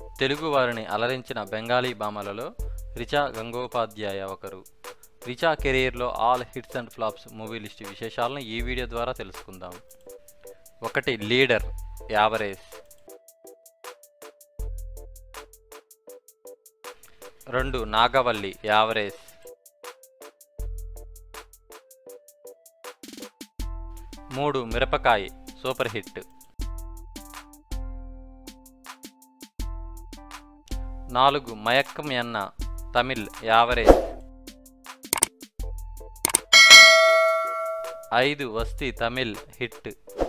తెలుగు వారిని అలరించిన బెంగాలీ భామలలో రిచా గంగోపాధ్యాయ ఒకరు రిచా కెరీర్లో all hits and flops movie list విశేషాలను ఈ వీడియో ద్వారా తెలుసుకుందాం ఒకటి లీడర్ యావరేజ్ రెండు నాగవల్లి యావరేజ్ మూడు మిరపకాయ సూపర్ హిట్ నాలుగు మయక్కం ఎన్న తమిళ్ యావరేజ్ ఐదు వస్తి తమిళ్ హిట్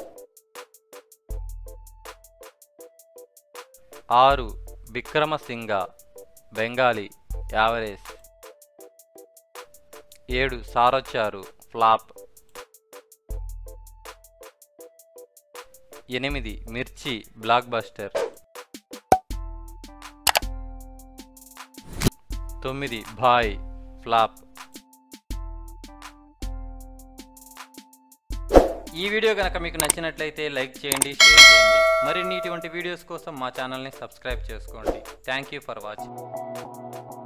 ఆరు విక్రమసింగ బెంగాలీ యావరేజ్ ఏడు సారొచ్చారు ఫ్లాప్ ఎనిమిది మిర్చి బ్లాక్ బస్టర్ తొమ్మిది భాయ్ ఫ్లాప్ ఈ వీడియో కనుక మీకు నచ్చినట్లయితే లైక్ చేయండి షేర్ చేయండి మరిన్ని ఇటువంటి వీడియోస్ కోసం మా ఛానల్ని సబ్స్క్రైబ్ చేసుకోండి థ్యాంక్ యూ ఫర్ వాచింగ్